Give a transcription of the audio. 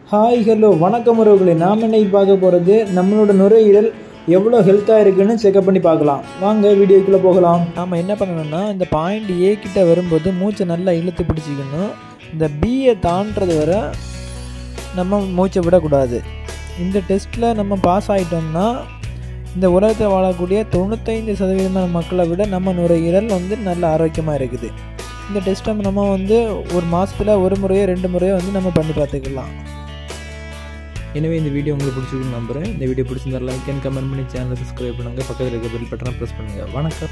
hi hello வணக்கம் உறவுகளே நாம் இன்னைக்கு பார்க்க போகிறது நம்மளோட நுரையீரல் எவ்வளோ ஹெல்த்தாக இருக்குன்னு செக்அப் பண்ணி பார்க்கலாம் வாங்க வீடியோக்குள்ளே போகலாம் நாம் என்ன பண்ணணும்னா இந்த பாயிண்ட் ஏ கிட்ட வரும்போது மூச்சை நல்லா இழுத்து பிடிச்சிக்கணும் இந்த பியை தாண்டது வர நம்ம மூச்சை விடக்கூடாது இந்த டெஸ்ட்டில் நம்ம பாஸ் ஆகிட்டோம்னா இந்த உலகத்தில் வாழக்கூடிய தொண்ணூத்தைந்து சதவீதமான மக்களை விட நம்ம நுரையீரல் வந்து நல்ல ஆரோக்கியமாக இருக்குது இந்த டெஸ்ட்டை நம்ம வந்து ஒரு மாதத்தில் ஒரு முறையோ ரெண்டு முறையோ வந்து நம்ம பண்ணி பார்த்துக்கலாம் எனவே இந்த வீடியோ உங்களுக்கு பிடிச்சிருக்குன்னு நம்புறேன் இந்த வீடியோ பிடிச்சிருந்தா லைக் அண்ட் கமெண்ட் பண்ணி சேனலை சப்ஸ்கிரைப் பண்ணுங்கள் பக்கத்தில் இருக்க பெல் பட்டனை ப்ரெஸ் பண்ணுங்கள் வணக்கம்